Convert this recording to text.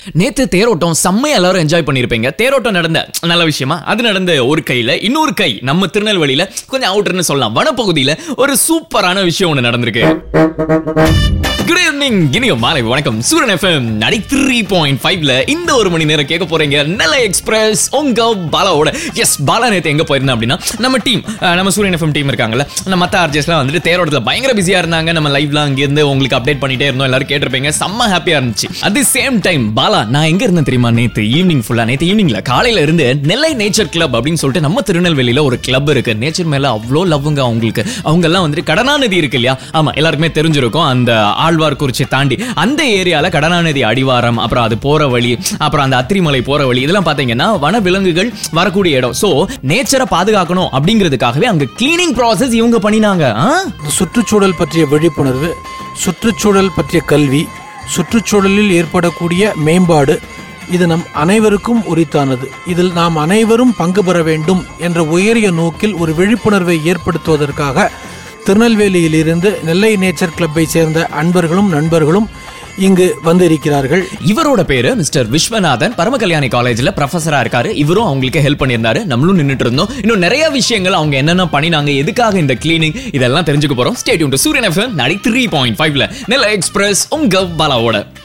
நேத்து தேரோட்டம் செம்மையா எல்லாரும் என்ஜாய் பண்ணிருப்பீங்க தேரோட்டம் நடந்த நல்ல விஷயமா அது நடந்த ஒரு கையில இன்னொரு கை நம்ம திருநெல்வேலியில கொஞ்சம் அவுட்டர்னு சொல்லலாம் வனப்பகுதியில ஒரு சூப்பரான விஷயம் ஒண்ணு நடந்திருக்கு குட் ஈவினிங் இனிய மாலை வணக்கம் Suryan FM ninety three point ஃபைவ்ல இந்த ஒரு மணி நேரம் கேட்க போறீங்க நெல்லை எக்ஸ்பிரஸ் உங்க பாலாவோட எஸ் பாலா நேத்து எங்க போயிருந்தேன் அப்படின்னா நம்ம டீம் நம்ம சூரியன் எஃப்எம் டீம் இருக்காங்கல்ல நம்ம மத்த ஆர்ஜிஎஸ்லாம் வந்துட்டு தேரோட்டத்தில் பயங்கர பிஸியா இருந்தாங்க நம்ம லைவ்ல அங்க இருந்து உங்களுக்கு அப்டேட் பண்ணிட்டே இருந்தோம் எல்லாரும் கேட்டிருப்பீங்க செம்ம ஹாப்பியா இருந்துச்சு at the same time Bala நான் எங்க இருந்தேன் தெரியுமா நேத்து ஈவினிங் ஃபுல்லா நேத்து ஈவினிங்ல காலையில இருந்து நெல்லை நேச்சர் கிளப் அப்படின்னு சொல்லிட்டு நம்ம திருநெல்வேலியில ஒரு கிளப் இருக்கு நேச்சர் மேல அவ்வளோ லவ்வுங்க அவங்களுக்கு அவங்க எல்லாம் வந்துட்டு கடனாநதி இருக்கு இல்லையா ஆமா எல்லாருக்குமே தெரிஞ்சிருக்கும் அந்த ஆழ்வார்குறிச்சி தாண்டி அந்த ஏரியால கடனாநதி அடிவாரம் அப்புறம் அது போற வழி அப்புறம் அந்த அத்திரிமலை போற வழி இதெல்லாம் பாத்தீங்கன்னா வன விலங்குகள் வரக்கூடிய இடம் சோ நேச்சரை பாதுகாக்கணும் அப்படிங்கிறதுக்காகவே அங்க கிளீனிங் ப்ராசஸ் இவங்க பண்ணினாங்க ஆ? சுற்றுச்சூழல் பற்றிய விழிப்புணர்வு சுற்றுச்சூழல் பற்றிய கல்வி சுற்றுச்சூழலில் ஏற்படக்கூடிய மேம்பாடு இது நம் அனைவருக்கும் உரித்தானது இதில் நாம் அனைவரும் பங்கு பெற வேண்டும் என்ற உயரிய நோக்கில் ஒரு விழிப்புணர்வை ஏற்படுத்துவதற்காக திருநெல்வேலியிலிருந்து நெல்லை நேச்சர் கிளப்பை சேர்ந்த அன்பர்களும் நண்பர்களும் இங்கு வந்திருக்கிறார்கள் இவரோட பேரு மிஸ்டர் விஸ்வநாதன் பரம கல்யாணி காலேஜ்ல ப்ரொஃபஸரா இருக்காரு இவரும் அவங்களுக்கு ஹெல்ப் பண்ணியிருந்தாரு நம்மளும் நின்னுட்டு இருந்தோம் இன்னும் நிறைய விஷயங்கள் அவங்க என்னென்ன பண்ணினாங்க எதுக்காக இந்த கிளீனிங் இதெல்லாம் தெரிஞ்சுக்க போறோம் stadium to Suryan FM ninety three point ஃபைவ்ல நெல்லை எக்ஸ்பிரஸ் உங்க பாலாவோட